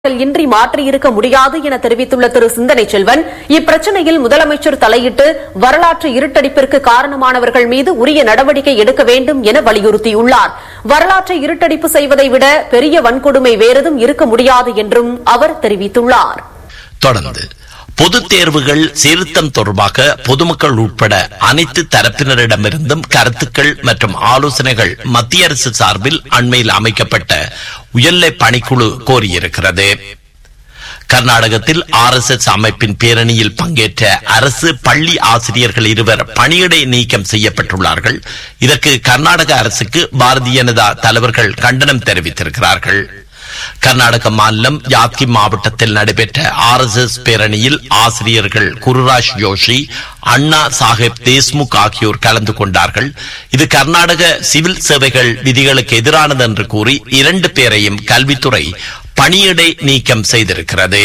இன்றி மாற்றியிருக்க முடியாது என தெரிவித்துள்ள திரு சிந்தனை செல்வன் இப்பிரச்சனையில் முதலமைச்சர் தலையிட்டு வரலாற்று இருட்டடிப்பிற்கு காரணமானவர்கள் மீது உரிய நடவடிக்கை எடுக்க வேண்டும் என வலியுறுத்தியுள்ளார் வரலாற்றை இருட்டடிப்பு செய்வதை விட பெரிய வன்கொடுமை வேறெதும் இருக்க முடியாது என்றும் அவர் தெரிவித்துள்ளார் தொடர்ந்து பொதுத் தேர்வுகள் சீர்திருத்தம் தொடர்பாக பொதுமக்கள் உட்பட அனைத்து தரப்பினரிடமிருந்தும் கருத்துக்கள் மற்றும் ஆலோசனைகள் மத்திய அரசு சார்பில் அண்மையில் அமைக்கப்பட்ட உயர்நிலை பணிக்குழு கோரியிருக்கிறது கர்நாடகத்தில் ஆர் எஸ் எஸ் அமைப்பின் பேரணியில் பங்கேற்ற அரசு பள்ளி ஆசிரியர்கள் இருவர் பணியிடை நீக்கம் செய்யப்பட்டுள்ளார்கள் இதற்கு கர்நாடக அரசுக்கு பாரதிய ஜனதா தலைவர்கள் கண்டனம் தெரிவித்திருக்கிறார்கள் கர்நாடக மாநிலம் யாத்கி மாவட்டத்தில் நடைபெற்ற ஆர் எஸ் எஸ் பேரணியில் ஆசிரியர்கள் குருராஜ் ஜோஷி அண்ணா சாஹேப் தேஷ்முக் ஆகியோர் கலந்து கொண்டார்கள் இது கர்நாடக சிவில் சேவைகள் விதிகளுக்கு எதிரானது என்று கூறி இரண்டு பேரையும் கல்வித்துறை பணியிடை நீக்கம் செய்திருக்கிறது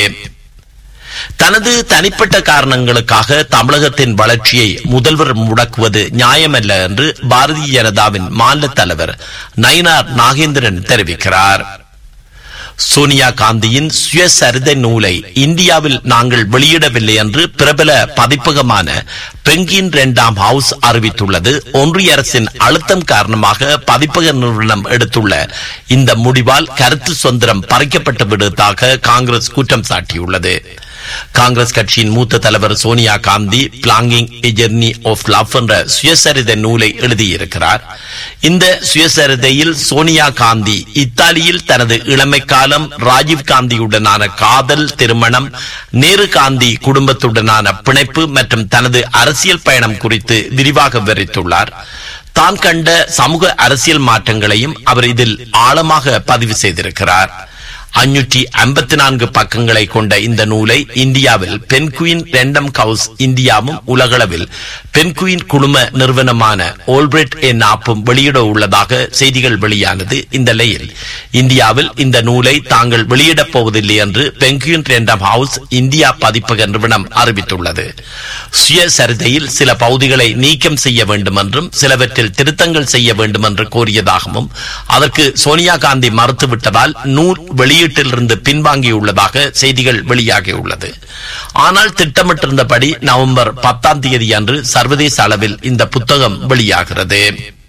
தனது தனிப்பட்ட காரணங்களுக்காக தமிழகத்தின் வளர்ச்சியை முதல்வர் முடக்குவது நியாயமல்ல என்று பாரதிய ஜனதாவின் மாநில தலைவர் நயினார் நாகேந்திரன் தெரிவிக்கிறார் சோனியா காந்தியின் சுயசரிதை நூலை இந்தியாவில் நாங்கள் வெளியிடவில்லை என்று பிரபல பதிப்பகமான பெங்கின் இரண்டாம் ஹவுஸ் அறிவித்துள்ளது ஒன்றிய அரசின் அழுத்தம் காரணமாக பதிப்பக நிறுவனம் எடுத்துள்ள இந்த முடிவால் கருத்து சுதந்திரம் பறிக்கப்பட்டு விடுவதாக காங்கிரஸ் குற்றம் சாட்டியுள்ளது காங்கிரஸ் கட்சியின் மூத்த தலைவர் Sonia Gandhi blanking a journey of love என்ற சுயசரிதை நூலை எழுதியிருக்கிறார் இந்த சுயசரிதையில் சோனியா காந்தி இத்தாலியில் தனது இளமை காலம் ராஜீவ் காந்தியுடனான காதல் திருமணம் நேரு காந்தி குடும்பத்துடனான பிணைப்பு மற்றும் தனது அரசியல் பயணம் குறித்து விரிவாக விவரித்துள்ளார் தான் கண்ட சமூக அரசியல் மாற்றங்களையும் அவர் இதில் ஆழமாக பதிவு செய்திருக்கிறார் அஞ்சூற்றி ஐம்பத்தி நான்கு பக்கங்களை கொண்ட இந்த நூலை இந்தியாவில் பென்குயின் ரெண்டம் கவுஸ் இந்தியாவும் உலகளவில் பென்குயின் குழும நிறுவனமான ஓல்பிரெட் என் ஆப்பும் வெளியிட உள்ளதாக செய்திகள் வெளியானது இந்த நிலையில் இந்தியாவில் இந்த நூலை தாங்கள் வெளியிடப் போவதில்லை என்று பென்குயின் ரெண்டம் ஹவுஸ் இந்தியா பதிப்பக நிறுவனம் அறிவித்துள்ளது சுயசரிதையில் சில பகுதிகளை நீக்கம் செய்ய வேண்டும் என்றும் சிலவற்றில் திருத்தங்கள் செய்ய வேண்டும் என்று கோரியதாகவும் அதற்கு சோனியா காந்தி மறுத்துவிட்டதால் நூல் வெளியீட்டிலிருந்து பின்வாங்கியுள்ளதாக செய்திகள் வெளியாகியுள்ளது ஆனால் திட்டமிட்டிருந்தபடி நவம்பர் பத்தாம் தேதி அன்று சர்வதேச அளவில் இந்த புத்தகம் வெளியாகிறது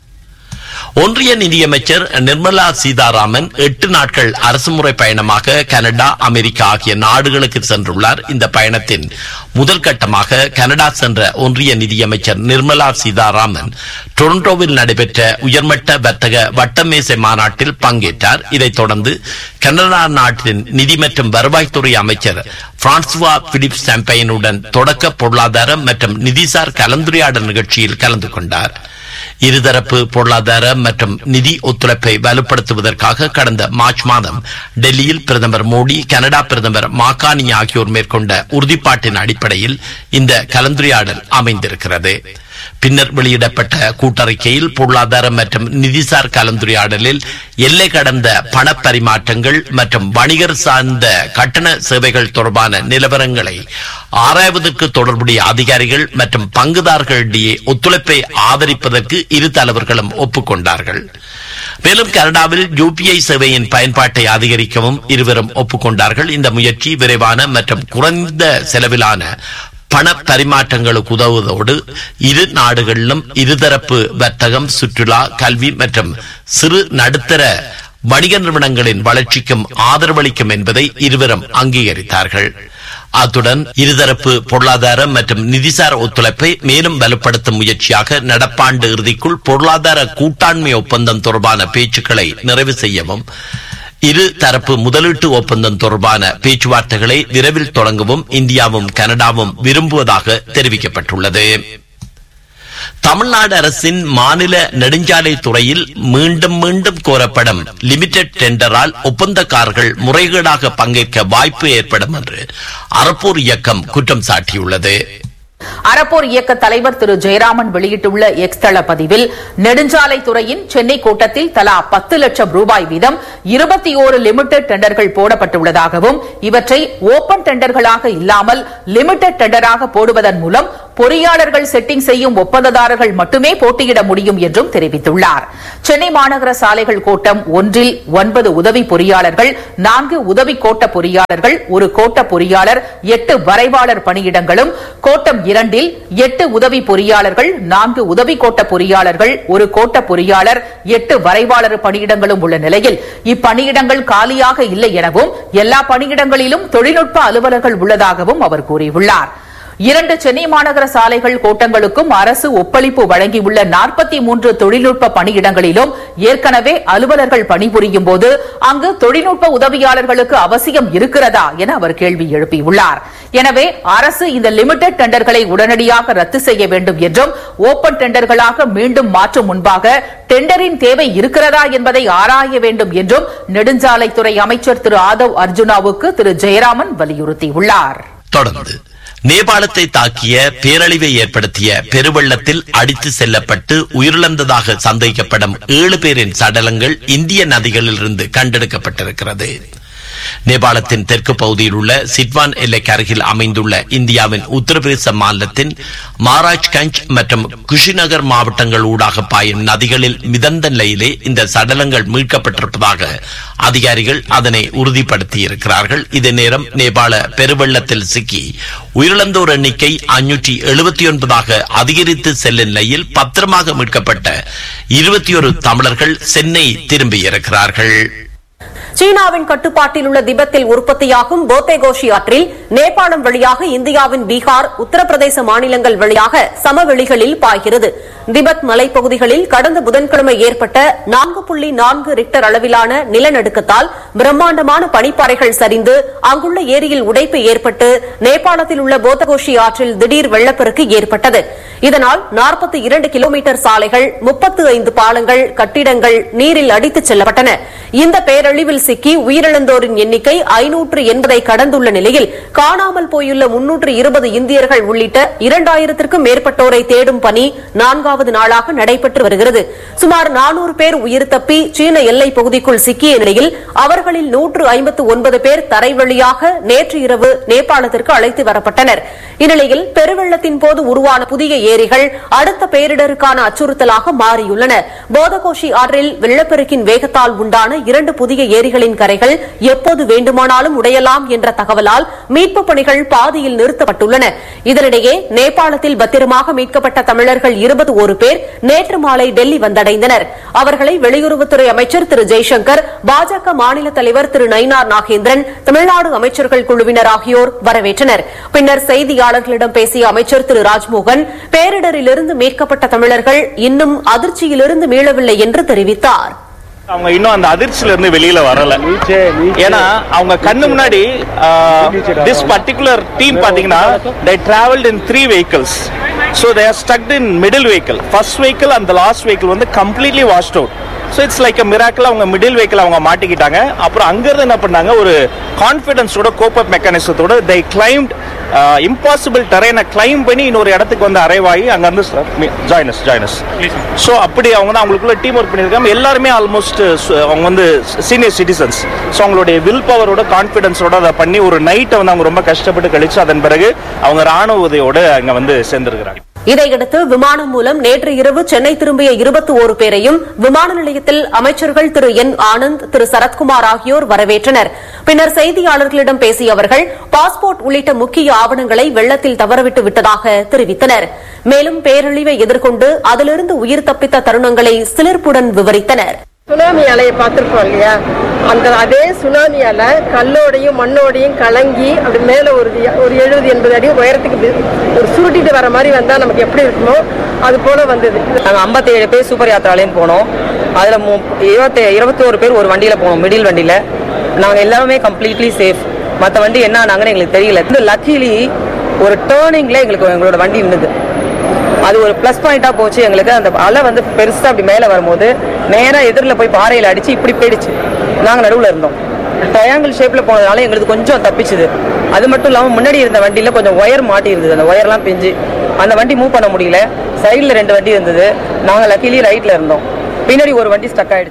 ஒன்றிய நிதியமைச்சர் நிர்மலா சீதாராமன் எட்டு நாட்கள் அரசுமுறை பயணமாக கனடா அமெரிக்கா ஆகிய நாடுகளுக்கு சென்றுள்ளார் இந்த பயணத்தின் முதல் கட்டமாக கனடா சென்ற ஒன்றிய நிதியமைச்சர் நிர்மலா சீதாராமன் டொரண்டோவில் நடைபெற்ற உயர்மட்ட வர்த்தக வட்டமேசை மாநாட்டில் பங்கேற்றார் இதைத் தொடர்ந்து கனடா நாட்டின் நிதி மற்றும் வருவாய்த்துறை அமைச்சர் பிரான்சுவா பிலிப் சாம்பைனுடன் தொடக்க பொருளாதார மற்றும் நிதிசார் கலந்துரையாடல் நிகழ்ச்சியில் கலந்து கொண்டார் இருதரப்பு பொருளாதார மற்றும் நிதி ஒத்துழைப்பை வலுப்படுத்துவதற்காக கடந்த மார்ச் மாதம் டெல்லியில் பிரதமர் மோடி கனடா பிரதமர் மாகானி ஆகியோர் மேற்கொண்ட உறுதிப்பாட்டின் அடிப்படையில் இந்த கலந்துரையாடல் அமைந்திருக்கிறது பின்னர் வெளியிடப்பட்ட கூட்டறிக்கையில் பொருளாதார மற்றும் நிதிசார் கலந்துரையாடலில் எல்லை கடந்த பண பரிமாற்றங்கள் மற்றும் வணிகர் சார்ந்த கட்டண சேவைகள் தொடர்பான நிலவரங்களை ஆராய்வதற்கு தொடர்புடைய அதிகாரிகள் மற்றும் பங்குதாரர்களிடையே ஒத்துழைப்பை ஆதரிப்பதற்கு இரு தலைவர்களும் ஒப்புக்கொண்டார்கள் மேலும் கனடாவில் யூபிஐ சேவையின் பயன்பாட்டை அதிகரிக்கவும் இருவரும் ஒப்புக்கொண்டார்கள் இந்த முயற்சி விரைவான மற்றும் குறைந்த செலவிலான பண பரிமாற்றங்களுக்கு உதவுவதோடு இரு நாடுகளிலும் இருதரப்பு வர்த்தகம் சுற்றுலா கல்வி மற்றும் சிறு நடுத்தர வணிக நிறுவனங்களின் வளர்ச்சிக்கும் ஆதரவளிக்கும் என்பதை இருவரும் அங்கீகரித்தார்கள் அத்துடன் இருதரப்பு பொருளாதார மற்றும் நிதிசார ஒத்துழைப்பை மேலும் வலுப்படுத்தும் முயற்சியாக நடப்பாண்டு இறுதிக்குள் பொருளாதார கூட்டாண்மை ஒப்பந்தம் தொடர்பான பேச்சுக்களை நிறைவு செய்யவும் இரு தரப்பு முதலீட்டு ஒப்பந்தம் தொடர்பான பேச்சுவார்த்தைகளை விரைவில் தொடங்கவும் இந்தியாவும் கனடாவும் விரும்புவதாக தெரிவிக்கப்பட்டுள்ளது தமிழ்நாடு அரசின் மாநில நெடுஞ்சாலை துறையில் மீண்டும் மீண்டும் கோரப்படும் லிமிடெட் டெண்டரால் ஒப்பந்தக்காரர்கள் முறைகேடாக பங்கேற்க வாய்ப்பு ஏற்படும் என்று அறப்போர் இயக்கம் குற்றம் சாட்டியுள்ளது அறப்போர் இயக்க தலைவர் திரு ஜெயராமன் வெளியிட்டுள்ள எக்ஸ் தள பதிவில் நெடுஞ்சாலை துறையின் சென்னை கோட்டத்தில் தலா பத்து லட்சம் ரூபாய் வீதம் இருபத்தி ஓரு லிமிடெட் டெண்டர்கள் போடப்பட்டுள்ளதாகவும் இவற்றை ஓபன் டெண்டர்களாக இல்லாமல் லிமிடெட் டெண்டராக போடுவதன் மூலம் பொறியாளர்கள் செட்டிங் செய்யும் ஒப்பந்ததாரர்கள் மட்டுமே போட்டியிட முடியும் என்றும் தெரிவித்துள்ளார் சென்னை மாநகர சாலைகள் கோட்டம் ஒன்றில் ஒன்பது உதவி பொறியாளர்கள் நான்கு உதவி கோட்ட பொறியாளர்கள் ஒரு கோட்ட பொறியாளர் எட்டு வரைவாளர் பணியிடங்களும் கோட்டம் இரண்டில் எட்டு உதவி பொறியாளர்கள் நான்கு உதவி கோட்ட பொறியாளர்கள் ஒரு கோட்ட பொறியாளர் எட்டு வரைவாளர் பணியிடங்களும் உள்ள நிலையில் இப்பணியிடங்கள் காலியாக இல்லை எனவும் எல்லா பணியிடங்களிலும் தொழில்நுட்ப அலுவலர்கள் உள்ளதாகவும் அவர் கூறியுள்ளார் இரண்டு சென்னை மாநகர சாலைகள் கோட்டங்களுக்கும் அரசு ஒப்பளிப்பு வழங்கியுள்ள நாற்பத்தி மூன்று தொழில்நுட்ப பணியிடங்களிலும் ஏற்கனவே அலுவலர்கள் பணிபுரியும் போது அங்கு தொழில்நுட்ப உதவியாளர்களுக்கு அவசியம் இருக்கிறதா என அவர் கேள்வி எழுப்பியுள்ளார் எனவே அரசு இந்த லிமிடெட் டெண்டர்களை உடனடியாக ரத்து செய்ய வேண்டும் என்றும் ஓபன் டெண்டர்களாக மீண்டும் மாற்றும் முன்பாக டெண்டரின் தேவை இருக்கிறதா என்பதை ஆராய வேண்டும் என்றும் நெடுஞ்சாலைத்துறை அமைச்சர் திரு ஆதவ் அர்ஜுனாவுக்கு திரு ஜெயராமன் வலியுறுத்தியுள்ளார் தொடர்ந்து நேபாளத்தை தாக்கிய பேரழிவை ஏற்படுத்திய பெருவெள்ளத்தில் அடித்து செல்லப்பட்டு உயிரிழந்ததாக சந்தேகிக்கப்படும் ஏழு பேரின் சடலங்கள் இந்திய நதிகளிலிருந்து கண்டெடுக்கப்பட்டிருக்கிறது நேபாளத்தின் தெற்கு பகுதியில் உள்ள சிட்வான் எல்லைக்கு அருகில் அமைந்துள்ள இந்தியாவின் உத்தரப்பிரதேச மாநிலத்தின் மாராஜ்கஞ்ச் மற்றும் குஷிநகர் மாவட்டங்கள் ஊடாக பாயும் நதிகளில் மிதந்த நிலையிலே இந்த சடலங்கள் மீட்கப்பட்டிருப்பதாக அதிகாரிகள் அதனை உறுதிப்படுத்தி இருக்கிறார்கள் இதே நேரம் நேபாள பெருவெள்ளத்தில் சிக்கி உயிரிழந்தோர் எண்ணிக்கை அஞ்சூற்றி எழுபத்தி ஒன்பதாக அதிகரித்து செல்லும் நிலையில் பத்திரமாக மீட்கப்பட்ட இருபத்தி ஒரு தமிழர்கள் சென்னை திரும்பியிருக்கிறார்கள் சீனாவின் கட்டுப்பாட்டில் உள்ள திபெத்தில் உற்பத்தியாகும் போத்தேகோஷி ஆற்றில் நேபாளம் வழியாக இந்தியாவின் பீகார் உத்தரப்பிரதேச மாநிலங்கள் வழியாக சமவெளிகளில் பாய்கிறது திபெத் மலைப்பகுதிகளில் கடந்த புதன்கிழமை ஏற்பட்ட நான்கு புள்ளி நான்கு ரிக்டர் அளவிலான நிலநடுக்கத்தால் பிரம்மாண்டமான பனிப்பாறைகள் சரிந்து அங்குள்ள ஏரியில் உடைப்பு ஏற்பட்டு நேபாளத்தில் உள்ள போத்தகோஷி ஆற்றில் திடீர் வெள்ளப்பெருக்கு ஏற்பட்டது இதனால் நாற்பத்தி இரண்டு கிலோமீட்டர் சாலைகள் முப்பத்து ஐந்து பாலங்கள் கட்டிடங்கள் நீரில் அடித்துச் செல்லப்பட்டன இந்த பேரழிவில் சிக்கி உயிரிழந்தோரின் எண்ணிக்கை ஐநூற்று எண்பதை கடந்துள்ள நிலையில் காணாமல் போயுள்ள முன்னூற்று இருபது இந்தியர்கள் உள்ளிட்ட இரண்டாயிரத்திற்கும் மேற்பட்டோரை தேடும் பணி நான்காவது நாளாக நடைபெற்று வருகிறது சுமார் நானூறு பேர் உயிர் தப்பி சீன எல்லைப் பகுதிக்குள் சிக்கிய நிலையில் அவர்களில் நூற்று ஐம்பத்து ஒன்பது பேர் தரை வழியாக நேற்று இரவு நேபாளத்திற்கு அழைத்து வரப்பட்டனர் இந்நிலையில் பெருவெள்ளத்தின் போது உருவான புதிய ஏரிகள் அடுத்த பேரிடருக்கான அச்சுறுத்தலாக மாறியுள்ளன போதகோஷி ஆற்றில் வெள்ளப்பெருக்கின் வேகத்தால் உண்டான இரண்டு புதிய ஏரிகளின் கரைகள் எப்போது வேண்டுமானாலும் உடையலாம் என்ற தகவலால் மீட்பு பணிகள் பாதியில் நிறுத்தப்பட்டுள்ளன இதனிடையே நேபாளத்தில் பத்திரமாக மீட்கப்பட்ட தமிழர்கள் இருபது ஒரு பேர் நேற்று மாலை டெல்லி வந்தடைந்தனர் அவர்களை வெளியுறவுத்துறை அமைச்சர் திரு ஜெய்சங்கர் பாஜக மாநில தலைவர் திரு நயினார் நாகேந்திரன் தமிழ்நாடு அமைச்சர்கள் குழுவினர் ஆகியோர் வரவேற்றனர் பின்னர் செய்தியாளர்களிடம் பேசிய அமைச்சர் திரு ராஜ்மோகன் பேரிடரிலிருந்து மீட்கப்பட்ட தமிழர்கள் இன்னும் அதிர்ச்சியிலிருந்து மீளவில்லை என்று தெரிவித்தார் அவங்க இன்னும் அந்த அதிர்ச்சியில இருந்து வெளியில வரல ஏன்னா அவங்க கண்ணு முன்னாடி திஸ் பர்டிகுலர் டீம் பாத்தீங்கன்னா they traveled in three vehicles so they are stuck in middle vehicle first vehicle and the last vehicle வந்து completely washed out so it's like miracle அவங்க மிடில் வெஹிக்கிள் அவங்க மாட்டிக்கிட்டாங்க அப்புறம் அங்கிருந்து என்ன பண்ணாங்க ஒரு கான்ஃபிடன்ஸோட கோப்பப் மெக்கானிசத்தோட they climbed இம்பாசிபிள் டெரைனை கிளைம் பண்ணி இன்னொரு இடத்துக்கு வந்து அரைவாகி அங்கேருந்து ஜாயினஸ் ஜாயினஸ் ஸோ அப்படி அவங்க தான் அவங்களுக்குள்ள டீம் ஒர்க் பண்ணியிருக்காங்க எல்லாருமே ஆல்மோஸ்ட் அவங்க வந்து சீனியர் சிட்டிசன்ஸ் ஸோ அவங்களுடைய வில் பவரோட கான்ஃபிடன்ஸோட அதை பண்ணி ஒரு நைட்டை வந்து அவங்க ரொம்ப கஷ்டப்பட்டு கழிச்சு அதன் பிறகு அவங்க ராணுவ உதவியோட அங்கே வந்து சேர்ந்துருக்கிறாங்க இதையடுத்து விமானம் மூலம் நேற்று இரவு சென்னை திரும்பிய இருபத்தி ஓரு பேரையும் விமான நிலையத்தில் அமைச்சர்கள் திரு என் ஆனந்த் திரு சரத்குமார் ஆகியோர் வரவேற்றனர் பின்னர் செய்தியாளர்களிடம் பேசிய அவர்கள் பாஸ்போர்ட் உள்ளிட்ட முக்கிய ஆவணங்களை வெள்ளத்தில் தவறவிட்டு விட்டதாக தெரிவித்தனர் மேலும் பேரழிவை எதிர்கொண்டு அதிலிருந்து உயிர் தப்பித்த தருணங்களை சிலிர்ப்புடன் விவரித்தனர் சுனாமி அலையை பார்த்துருக்கோம் இல்லையா அந்த அதே சுனாமி அலை கல்லோடையும் மண்ணோடையும் கலங்கி அப்படி மேலே ஒரு ஒரு எழுபது எண்பது அடி உயரத்துக்கு வி- ஒரு சுருட்டிட்டு வர மாதிரி வந்தால் நமக்கு எப்படி இருக்குமோ அது போல வந்தது நாங்கள் ஐம்பத்தேழு பேர் சூப்பர் யாத்திராலையும் போனோம் அதில் மு இருபத்தி இருபத்தோரு பேர் ஒரு வண்டியில் போனோம் மிடில் வண்டியில் நாங்கள் எல்லாருமே கம்ப்ளீட்லி சேஃப் மற்ற வண்டி என்ன ஆனாங்கன்னு எங்களுக்கு தெரியல இந்த லக்கிலி ஒரு டேர்னிங்கில் எங்களுக்கு எங்களோட வண்டி இருந்தது அது ஒரு ப்ளஸ் பாயிண்டாக போச்சு எங்களுக்கு அந்த அலை வந்து பெருசாக அப்படி மேலே வரும்போது நேராக எதிரில் போய் பாறையில் அடித்து இப்படி போயிடுச்சு நாங்கள் நடுவில் இருந்தோம் ட்ரையாங்கிள் ஷேப்பில் போனதுனால எங்களுக்கு கொஞ்சம் தப்பிச்சுது அது மட்டும் இல்லாமல் முன்னாடி இருந்த வண்டியில் கொஞ்சம் ஒயர் மாட்டி இருந்தது அந்த ஒயர்லாம் பிஞ்சு அந்த வண்டி மூவ் பண்ண முடியல சைடில் ரெண்டு வண்டி இருந்தது நாங்கள் லக்கிலி ரைட்டில் இருந்தோம் பின்னாடி ஒரு வண்டி ஸ்டக் ஆயிடுச்சு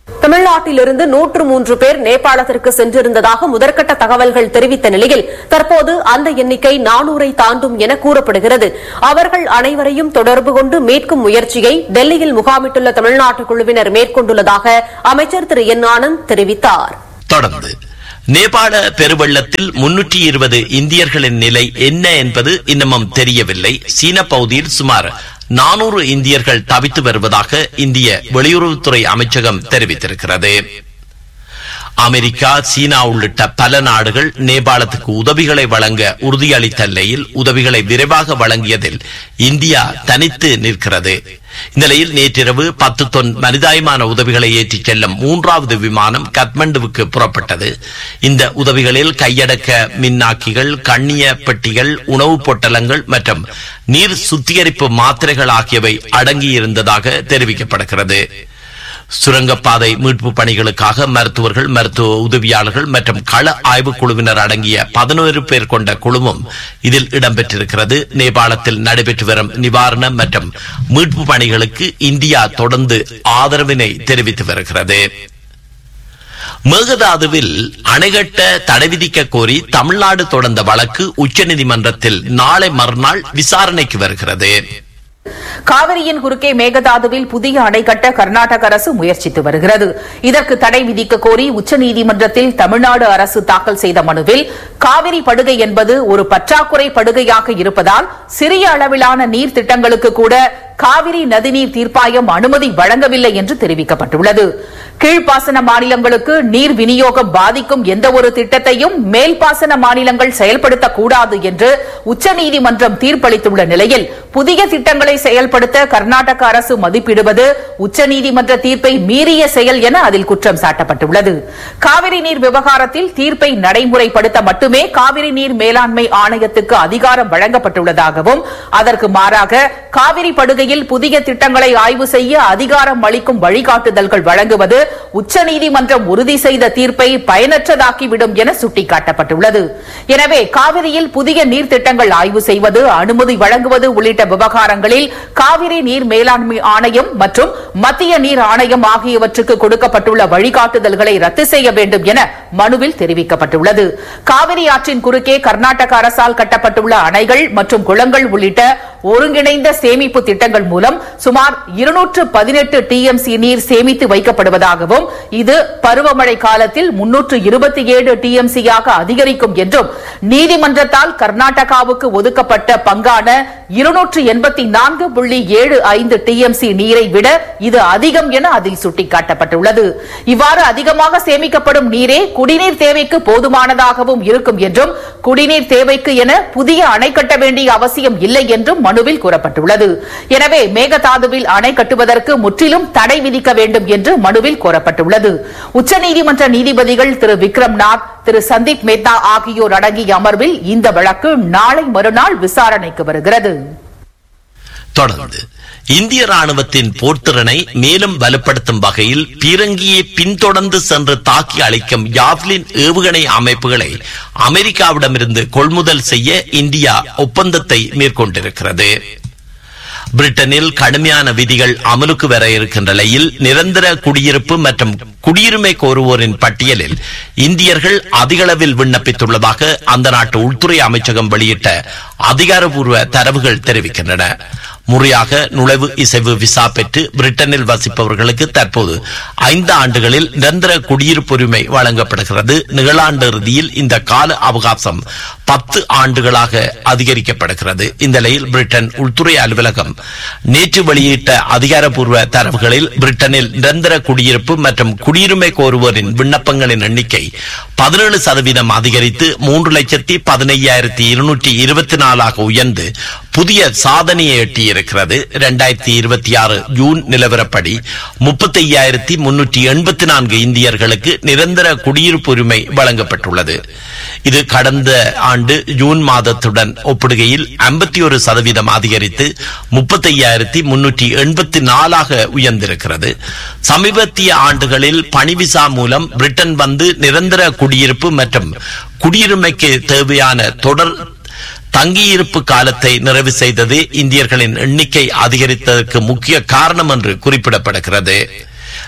தமிழ்நாட்டிலிருந்து நூற்று மூன்று பேர் நேபாளத்திற்கு சென்றிருந்ததாக முதற்கட்ட தகவல்கள் தெரிவித்த நிலையில் தற்போது அந்த எண்ணிக்கை நானூரை தாண்டும் என கூறப்படுகிறது அவர்கள் அனைவரையும் தொடர்பு கொண்டு மீட்கும் முயற்சியை டெல்லியில் முகாமிட்டுள்ள தமிழ்நாட்டு குழுவினர் மேற்கொண்டுள்ளதாக அமைச்சர் திரு என் ஆனந்த் தெரிவித்தார் தொடர்ந்து நேபாள பெருவெள்ளத்தில் முன்னூற்றி இருபது இந்தியர்களின் நிலை என்ன என்பது இன்னமும் தெரியவில்லை சீன பகுதியில் சுமார் நானூறு இந்தியர்கள் தவித்து வருவதாக இந்திய வெளியுறவுத்துறை அமைச்சகம் தெரிவித்திருக்கிறது அமெரிக்கா சீனா உள்ளிட்ட பல நாடுகள் நேபாளத்துக்கு உதவிகளை வழங்க உறுதியளித்த நிலையில் உதவிகளை விரைவாக வழங்கியதில் இந்தியா தனித்து நிற்கிறது இந்த நிலையில் நேற்றிரவு பத்து தொன் மனிதாயமான உதவிகளை ஏற்றிச் செல்லும் மூன்றாவது விமானம் கத்மண்டுவுக்கு புறப்பட்டது இந்த உதவிகளில் கையடக்க மின்னாக்கிகள் கண்ணிய பெட்டிகள் உணவுப் பொட்டலங்கள் மற்றும் நீர் சுத்திகரிப்பு மாத்திரைகள் ஆகியவை அடங்கியிருந்ததாக தெரிவிக்கப்படுகிறது சுரங்கப்பாதை மீட்பு பணிகளுக்காக மருத்துவர்கள் மருத்துவ உதவியாளர்கள் மற்றும் கள ஆய்வுக் குழுவினர் அடங்கிய பதினோரு பேர் கொண்ட குழுவும் இதில் இடம்பெற்றிருக்கிறது நேபாளத்தில் நடைபெற்று வரும் நிவாரண மற்றும் மீட்பு பணிகளுக்கு இந்தியா தொடர்ந்து ஆதரவினை தெரிவித்து வருகிறது மேகதாதுவில் அணைகட்ட தடை விதிக்க கோரி தமிழ்நாடு தொடர்ந்த வழக்கு உச்சநீதிமன்றத்தில் நாளை மறுநாள் விசாரணைக்கு வருகிறது காவிரியின் குறுக்கே மேகதாதுவில் புதிய அணை கட்ட கர்நாடக அரசு முயற்சித்து வருகிறது இதற்கு தடை விதிக்க கோரி உச்சநீதிமன்றத்தில் தமிழ்நாடு அரசு தாக்கல் செய்த மனுவில் காவிரி படுகை என்பது ஒரு பற்றாக்குறை படுகையாக இருப்பதால் சிறிய அளவிலான நீர் திட்டங்களுக்கு கூட காவிரி நதிநீர் தீர்ப்பாயம் அனுமதி வழங்கவில்லை என்று தெரிவிக்கப்பட்டுள்ளது கீழ்ப்பாசன மாநிலங்களுக்கு நீர் விநியோகம் பாதிக்கும் எந்த ஒரு திட்டத்தையும் மேல்பாசன மாநிலங்கள் செயல்படுத்தக்கூடாது என்று உச்சநீதிமன்றம் தீர்ப்பளித்துள்ள நிலையில் புதிய திட்டங்களை செயல்படுத்த கர்நாடக அரசு மதிப்பிடுவது உச்சநீதிமன்ற தீர்ப்பை மீறிய செயல் என அதில் குற்றம் சாட்டப்பட்டுள்ளது காவிரி நீர் விவகாரத்தில் தீர்ப்பை நடைமுறைப்படுத்த மட்டுமே காவிரி நீர் மேலாண்மை ஆணையத்துக்கு அதிகாரம் வழங்கப்பட்டுள்ளதாகவும் அதற்கு மாறாக காவிரி படுகையில் புதிய திட்டங்களை ஆய்வு செய்ய அதிகாரம் அளிக்கும் வழிகாட்டுதல்கள் வழங்குவது உச்சநீதிமன்றம் உறுதி செய்த தீர்ப்பை பயனற்றதாக்கிவிடும் என சுட்டிக்காட்டப்பட்டுள்ளது எனவே காவிரியில் புதிய நீர் திட்டங்கள் ஆய்வு செய்வது அனுமதி வழங்குவது உள்ளிட்ட விவகாரங்களில் காவிரி நீர் மேலாண்மை ஆணையம் மற்றும் மத்திய நீர் ஆணையம் ஆகியவற்றுக்கு கொடுக்கப்பட்டுள்ள வழிகாட்டுதல்களை ரத்து செய்ய வேண்டும் என மனுவில் தெரிவிக்கப்பட்டுள்ளது காவிரி ஆற்றின் குறுக்கே கர்நாடக அரசால் கட்டப்பட்டுள்ள அணைகள் மற்றும் குளங்கள் உள்ளிட்ட ஒருங்கிணைந்த சேமிப்பு திட்டங்கள் மூலம் சுமார் இருநூற்று பதினெட்டு டிஎம்சி நீர் சேமித்து வைக்கப்படுவதாகவும் இது பருவமழை காலத்தில் முன்னூற்று இருபத்தி ஏழு டிஎம்சியாக அதிகரிக்கும் என்றும் நீதிமன்றத்தால் கர்நாடகாவுக்கு ஒதுக்கப்பட்ட பங்கான இருநூற்று எண்பத்தி நான்கு புள்ளி ஏழு ஐந்து டிஎம்சி நீரை விட இது அதிகம் என அதில் சுட்டிக்காட்டப்பட்டுள்ளது இவ்வாறு அதிகமாக சேமிக்கப்படும் நீரே குடிநீர் தேவைக்கு போதுமானதாகவும் இருக்கும் என்றும் குடிநீர் தேவைக்கு என புதிய அணை கட்ட வேண்டிய அவசியம் இல்லை என்றும் மனுவில் கூறப்பட்டுள்ளது எனவே மேகதாதுவில் அணை கட்டுவதற்கு முற்றிலும் தடை விதிக்க வேண்டும் என்று மனுவில் கோரப்பட்டுள்ளது உச்சநீதிமன்ற நீதிபதிகள் திரு விக்ரம் நாத் திரு சந்தீப் மேத்தா ஆகியோர் அடங்கிய அமர்வில் இந்த வழக்கு நாளை மறுநாள் விசாரணைக்கு வருகிறது தொடர்ந்து இந்திய ராணுவத்தின் போர்த்திறனை மேலும் வலுப்படுத்தும் வகையில் பீரங்கியை பின்தொடர்ந்து சென்று தாக்கி அளிக்கும் யாவ்லின் ஏவுகணை அமைப்புகளை அமெரிக்காவிடமிருந்து கொள்முதல் செய்ய இந்தியா ஒப்பந்தத்தை மேற்கொண்டிருக்கிறது பிரிட்டனில் கடுமையான விதிகள் அமலுக்கு வர இருக்கின்ற நிலையில் நிரந்தர குடியிருப்பு மற்றும் குடியுரிமை கோருவோரின் பட்டியலில் இந்தியர்கள் அதிகளவில் விண்ணப்பித்துள்ளதாக அந்த நாட்டு உள்துறை அமைச்சகம் வெளியிட்ட அதிகாரப்பூர்வ தரவுகள் தெரிவிக்கின்றன முறையாக நுழைவு இசைவு விசா பெற்று பிரிட்டனில் வசிப்பவர்களுக்கு தற்போது ஐந்து ஆண்டுகளில் நிரந்தர குடியிருப்புரிமை வழங்கப்படுகிறது நிகழாண்டு இறுதியில் இந்த கால அவகாசம் பத்து ஆண்டுகளாக அதிகரிக்கப்படுகிறது இந்த நிலையில் பிரிட்டன் உள்துறை அலுவலகம் நேற்று வெளியிட்ட அதிகாரப்பூர்வ தரவுகளில் பிரிட்டனில் நிரந்தர குடியிருப்பு மற்றும் குடியுரிமை கோருவோரின் விண்ணப்பங்களின் எண்ணிக்கை பதினேழு சதவீதம் அதிகரித்து மூன்று லட்சத்தி பதினையாயிரத்தி இருநூற்றி இருபத்தி நாலாக உயர்ந்து புதிய சாதனையை எட்டியிருக்கிறது இரண்டாயிரத்தி இருபத்தி ஆறு ஜூன் நிலவரப்படி முப்பத்தி ஐயாயிரத்தி முன்னூற்றி எண்பத்தி நான்கு இந்தியர்களுக்கு நிரந்தர குடியிருப்பு உரிமை வழங்கப்பட்டுள்ளது இது கடந்த ஆண்டு ஜூன் மாதத்துடன் ஒப்பிடுகையில் ஐம்பத்தி ஒரு சதவீதம் அதிகரித்து முப்பத்தி ஐயாயிரத்தி முன்னூற்றி எண்பத்தி நாலாக உயர்ந்திருக்கிறது சமீபத்திய ஆண்டுகளில் பணி விசா மூலம் பிரிட்டன் வந்து நிரந்தர குடியிருப்பு மற்றும் குடியுரிமைக்கு தேவையான தொடர் தங்கியிருப்பு காலத்தை நிறைவு செய்தது இந்தியர்களின் எண்ணிக்கை அதிகரித்ததற்கு முக்கிய காரணம் என்று குறிப்பிடப்படுகிறது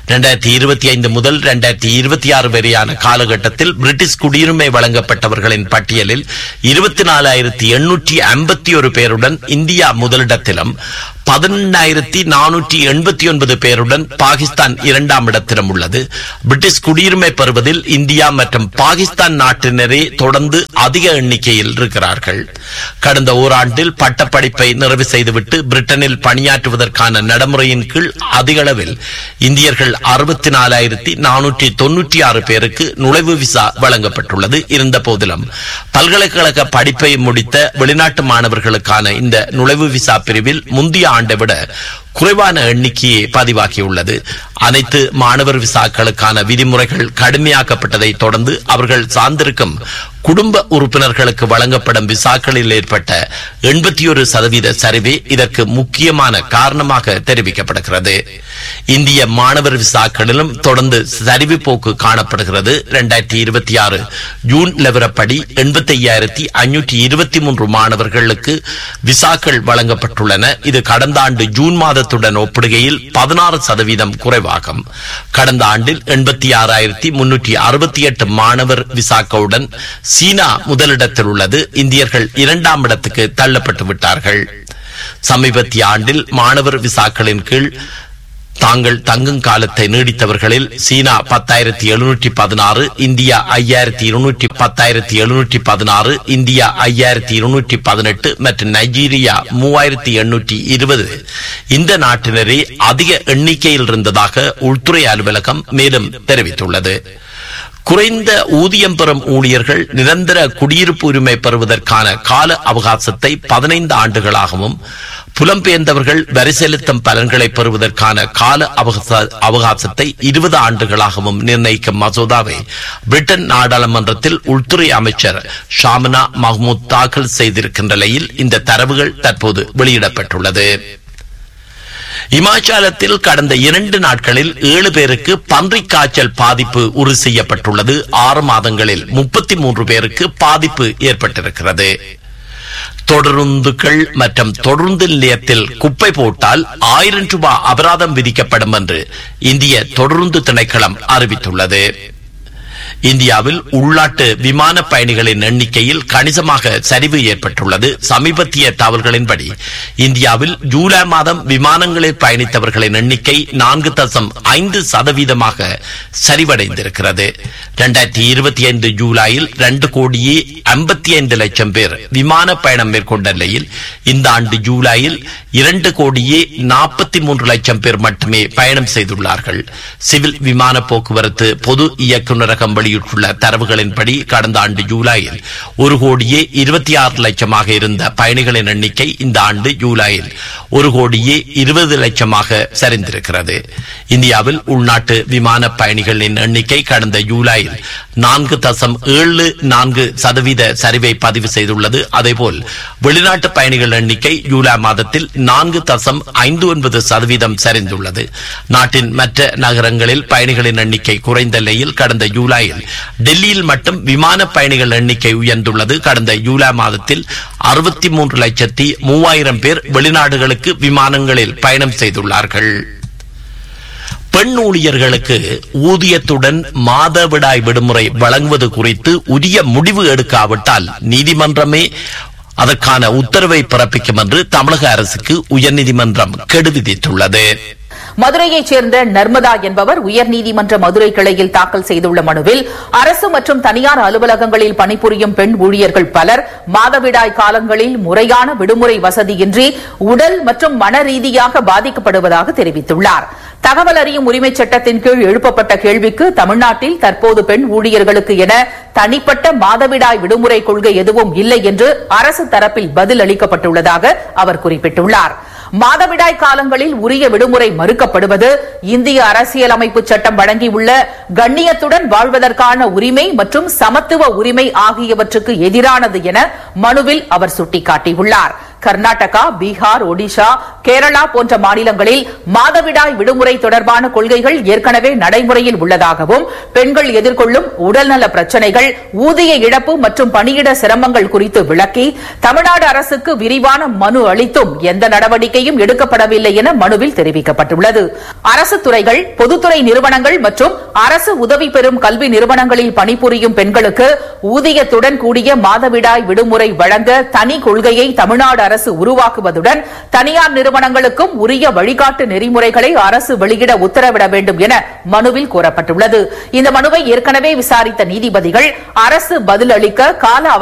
இரண்டாயிரத்தி இருபத்தி ஐந்து முதல் இரண்டாயிரத்தி இருபத்தி ஆறு வரையான காலகட்டத்தில் பிரிட்டிஷ் குடியுரிமை வழங்கப்பட்டவர்களின் பட்டியலில் இருபத்தி நாலாயிரத்தி எண்ணூற்றி ஐம்பத்தி ஒரு பேருடன் இந்தியா முதலிடத்திலும் பதினெண்ணாயிரத்தி நானூற்றி எண்பத்தி ஒன்பது பேருடன் பாகிஸ்தான் இரண்டாம் இடத்திலும் உள்ளது பிரிட்டிஷ் குடியுரிமை பெறுவதில் இந்தியா மற்றும் பாகிஸ்தான் நாட்டினரே தொடர்ந்து அதிக எண்ணிக்கையில் இருக்கிறார்கள் கடந்த ஓராண்டில் பட்டப்படிப்பை நிறைவு செய்துவிட்டு பிரிட்டனில் பணியாற்றுவதற்கான நடைமுறையின் கீழ் அதிக அளவில் இந்தியர்கள் அறுபத்தி நாலாயிரத்தி நானூற்றி தொன்னூற்றி ஆறு பேருக்கு நுழைவு விசா வழங்கப்பட்டுள்ளது இருந்த போதிலும் பல்கலைக்கழக படிப்பை முடித்த வெளிநாட்டு மாணவர்களுக்கான இந்த நுழைவு விசா பிரிவில் முந்தைய ஆண்டை விட குறைவான எண்ணிக்கையே பதிவாகியுள்ளது அனைத்து மாணவர் விசாக்களுக்கான விதிமுறைகள் கடுமையாக்கப்பட்டதை தொடர்ந்து அவர்கள் சார்ந்திருக்கும் குடும்ப உறுப்பினர்களுக்கு வழங்கப்படும் விசாக்களில் ஏற்பட்ட எண்பத்தி ஒரு சதவீத சரிவே இதற்கு முக்கியமான காரணமாக தெரிவிக்கப்படுகிறது இந்திய மாணவர் விசாக்களிலும் தொடர்ந்து சரிவு போக்கு காணப்படுகிறது இரண்டாயிரத்தி இருபத்தி ஆறு ஜூன் நிலவரப்படி எண்பத்தி ஐயாயிரத்தி ஐநூற்றி இருபத்தி மூன்று மாணவர்களுக்கு விசாக்கள் வழங்கப்பட்டுள்ளன இது கடந்த ஆண்டு ஜூன் மாதத்துடன் ஒப்பிடுகையில் பதினாறு சதவீதம் குறைவாகும் கடந்த ஆண்டில் எண்பத்தி ஆறாயிரத்தி முன்னூற்றி அறுபத்தி எட்டு மாணவர் விசாக்களுடன் சீனா முதலிடத்தில் உள்ளது இந்தியர்கள் இரண்டாம் இடத்துக்கு தள்ளப்பட்டு விட்டார்கள் சமீபத்திய ஆண்டில் மாணவர் விசாக்களின் கீழ் தாங்கள் தங்கும் காலத்தை நீடித்தவர்களில் சீனா பத்தாயிரத்தி எழுநூற்றி பதினாறு இந்தியா ஐயாயிரத்தி இருநூற்றி பத்தாயிரத்தி எழுநூற்றி பதினாறு இந்தியா ஐயாயிரத்தி இருநூற்றி பதினெட்டு மற்றும் நைஜீரியா மூவாயிரத்தி எண்ணூற்றி இருபது இந்த நாட்டினரே அதிக எண்ணிக்கையில் இருந்ததாக உள்துறை அலுவலகம் மேலும் தெரிவித்துள்ளது குறைந்த ஊதியம் பெறும் ஊழியர்கள் நிரந்தர குடியிருப்பு உரிமை பெறுவதற்கான கால அவகாசத்தை பதினைந்து ஆண்டுகளாகவும் புலம்பெயர்ந்தவர்கள் வரி செலுத்தும் பலன்களை பெறுவதற்கான கால அவகாச- அவகாசத்தை இருபது ஆண்டுகளாகவும் நிர்ணயிக்கும் மசோதாவை பிரிட்டன் நாடாளுமன்றத்தில் உள்துறை அமைச்சர் ஷாமனா மஹ்மூத் தாக்கல் செய்திருக்கின்ற நிலையில் இந்த தரவுகள் தற்போது வெளியிடப்பட்டுள்ளது இமாச்சலத்தில் கடந்த இரண்டு நாட்களில் ஏழு பேருக்கு பன்றிக் காய்ச்சல் பாதிப்பு உறுதி செய்யப்பட்டுள்ளது ஆறு மாதங்களில் முப்பத்தி மூன்று பேருக்கு பாதிப்பு ஏற்பட்டிருக்கிறது தொடருந்துகள் மற்றும் தொடருந்து நிலையத்தில் குப்பை போட்டால் ஆயிரம் ரூபாய் அபராதம் விதிக்கப்படும் என்று இந்திய தொடருந்து திணைக்களம் அறிவித்துள்ளது இந்தியாவில் உள்நாட்டு விமான பயணிகளின் எண்ணிக்கையில் கணிசமாக சரிவு ஏற்பட்டுள்ளது சமீபத்திய தகவல்களின்படி இந்தியாவில் ஜூலை மாதம் விமானங்களில் பயணித்தவர்களின் எண்ணிக்கை நான்கு தசம் ஐந்து சதவீதமாக சரிவடைந்திருக்கிறது இரண்டாயிரத்தி இருபத்தி ஐந்து ஜூலையில் ரெண்டு கோடியே ஐம்பத்தி ஐந்து லட்சம் பேர் விமான பயணம் மேற்கொண்ட நிலையில் இந்த ஆண்டு ஜூலையில் இரண்டு கோடியே நாற்பத்தி மூன்று லட்சம் பேர் மட்டுமே பயணம் செய்துள்ளார்கள் சிவில் விமான போக்குவரத்து பொது இயக்குநரகம் வெளியிட்டுள்ள தரவுகளின்படி கடந்த ஆண்டு ஜூலையில் ஒரு கோடியே இருபத்தி ஆறு லட்சமாக இருந்த பயணிகளின் எண்ணிக்கை இந்த ஆண்டு ஜூலையில் ஒரு கோடியே இருபது லட்சமாக சரிந்திருக்கிறது இந்தியாவில் உள்நாட்டு விமான பயணிகளின் எண்ணிக்கை கடந்த ஜூலையில் நான்கு தசம் ஏழு நான்கு சதவீத சரிவை பதிவு செய்துள்ளது அதேபோல் வெளிநாட்டு பயணிகள் எண்ணிக்கை ஜூலை மாதத்தில் நான்கு தசம் ஐந்து ஒன்பது சதவீதம் சரிந்துள்ளது நாட்டின் மற்ற நகரங்களில் பயணிகளின் எண்ணிக்கை குறைந்த நிலையில் கடந்த ஜூலையில் டெல்லியில் மட்டும் விமான பயணிகள் எண்ணிக்கை உயர்ந்துள்ளது கடந்த ஜூலை மாதத்தில் அறுபத்தி மூன்று லட்சத்தி மூவாயிரம் பேர் வெளிநாடுகளுக்கு விமானங்களில் பயணம் செய்துள்ளார்கள் பெண் ஊழியர்களுக்கு ஊதியத்துடன் மாதவிடாய் விடுமுறை வழங்குவது குறித்து உரிய முடிவு எடுக்காவிட்டால் நீதிமன்றமே அதற்கான உத்தரவை பிறப்பிக்கும் என்று தமிழக அரசுக்கு உயர்நீதிமன்றம் கெடு விதித்துள்ளது மதுரையைச் சேர்ந்த நர்மதா என்பவர் உயர்நீதிமன்ற மதுரை கிளையில் தாக்கல் செய்துள்ள மனுவில் அரசு மற்றும் தனியார் அலுவலகங்களில் பணிபுரியும் பெண் ஊழியர்கள் பலர் மாதவிடாய் காலங்களில் முறையான விடுமுறை வசதியின்றி உடல் மற்றும் மன ரீதியாக பாதிக்கப்படுவதாக தெரிவித்துள்ளார் தகவல் அறியும் உரிமைச் சட்டத்தின் கீழ் எழுப்பப்பட்ட கேள்விக்கு தமிழ்நாட்டில் தற்போது பெண் ஊழியர்களுக்கு என தனிப்பட்ட மாதவிடாய் விடுமுறை கொள்கை எதுவும் இல்லை என்று அரசு தரப்பில் பதில் அளிக்கப்பட்டுள்ளதாக அவர் குறிப்பிட்டுள்ளார் மாதவிடாய் காலங்களில் உரிய விடுமுறை மறுக்கப்படுவது இந்திய அரசியலமைப்பு சட்டம் வழங்கியுள்ள கண்ணியத்துடன் வாழ்வதற்கான உரிமை மற்றும் சமத்துவ உரிமை ஆகியவற்றுக்கு எதிரானது என மனுவில் அவர் சுட்டிக்காட்டியுள்ளார் கர்நாடகா பீகார் ஒடிஷா கேரளா போன்ற மாநிலங்களில் மாதவிடாய் விடுமுறை தொடர்பான கொள்கைகள் ஏற்கனவே நடைமுறையில் உள்ளதாகவும் பெண்கள் எதிர்கொள்ளும் உடல்நல பிரச்சனைகள் ஊதிய இழப்பு மற்றும் பணியிட சிரமங்கள் குறித்து விளக்கி தமிழ்நாடு அரசுக்கு விரிவான மனு அளித்தும் எந்த நடவடிக்கையும் எடுக்கப்படவில்லை என மனுவில் தெரிவிக்கப்பட்டுள்ளது அரசு துறைகள் பொதுத்துறை நிறுவனங்கள் மற்றும் அரசு உதவி பெறும் கல்வி நிறுவனங்களில் பணிபுரியும் பெண்களுக்கு ஊதியத்துடன் கூடிய மாதவிடாய் விடுமுறை வழங்க தனி கொள்கையை தமிழ்நாடு அரசு உருவாக்குவதுடன் தனியார் நிறுவனங்களுக்கும் உரிய வழிகாட்டு நெறிமுறைகளை அரசு வெளியிட உத்தரவிட வேண்டும் என மனுவில் கோரப்பட்டுள்ளது இந்த மனுவை ஏற்கனவே விசாரித்த நீதிபதிகள் அரசு பதிலளிக்க கால